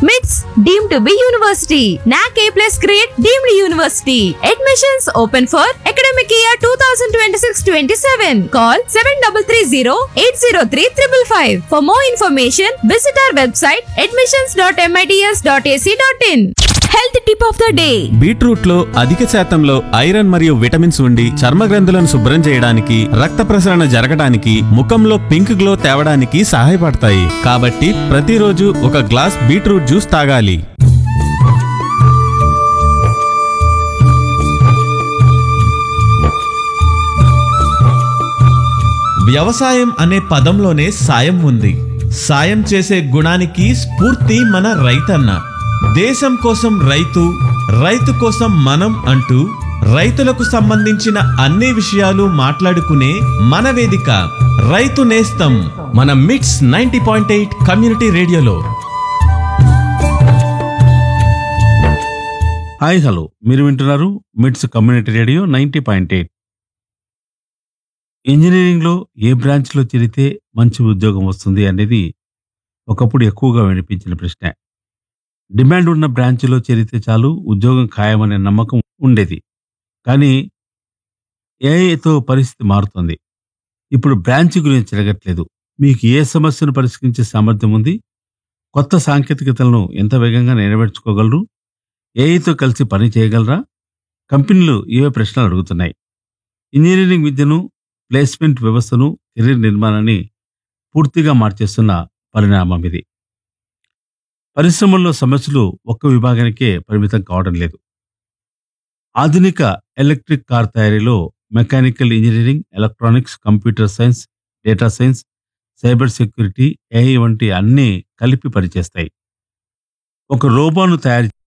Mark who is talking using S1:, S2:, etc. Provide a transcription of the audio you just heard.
S1: MITS deemed to be university. NAC A plus grade deemed university. Admissions open for academic year 2026-27. Call 7330-803-555. For more information, visit our website admissions.mits.ac.in. Health tip of the day.
S2: Beetroot లో అధిక శాతంలో iron మరియు vitamins ఉండి చర్మ గ్రంథులను శుభ్రం చేయడానికి రక్త ప్రసరణ జరగడానికి ముఖంలో పింక్ గ్లో తేవడానికి సహాయపడతాయి కాబట్టి ప్రతిరోజు ఒక గ్లాస్ బీట్రూట్ జ్యూస్ తాగాలి వ్యవసాయం అనే పదంలోనే సాయం ఉంది సాయం చేసే గుణానికి స్ఫూర్తి మన రైతన్న దేశం కోసం రైతు రైతు కోసం మనం అంటూ రైతులకు సంబంధించిన అన్ని విషయాలు మాట్లాడుకునే మన వేదిక రైతు నేస్తం మన MITS ninety point eight community రేడియోలో
S3: హాయ్ హలో మీరు వింటున్నారు MITS community radio ninety point eight ఇంజనీరింగ్లో ఏ బ్రాంచ్లో చేరితే మంచి ఉద్యోగం వస్తుంది అనేది ఒకప్పుడు ఎక్కువగా వినిపించిన ప్రశ్న డిమాండ్ ఉన్న బ్రాంచ్లో చేరితే చాలు ఉద్యోగం ఖాయమనే నమ్మకం ఉండేది కానీ ఏఐతో పరిస్థితి మారుతుంది ఇప్పుడు బ్రాంచ్ గురించి తిరగట్లేదు మీకు ఏ సమస్యను పరిష్కరించే సామర్థ్యం ఉంది కొత్త సాంకేతికతలను ఎంత వేగంగా నెరవేర్చుకోగలరు ఏఐతో కలిసి పని చేయగలరా కంపెనీలు ఇవే ప్రశ్నలు అడుగుతున్నాయి ఇంజనీరింగ్ విద్యను ప్లేస్మెంట్ వ్యవస్థను కెరీర్ నిర్మాణాన్ని పూర్తిగా మార్చేస్తున్న పరిణామం ఇది పరిశ్రమల్లో సమస్యలు ఒక్క విభాగానికే పరిమితం కావడం లేదు ఆధునిక ఎలక్ట్రిక్ కార్ తయారీలో mechanical engineering electronics computer science data science cyber security AI వంటి అన్నీ కలిపి పనిచేస్తాయి ఒక రోబోను తయారు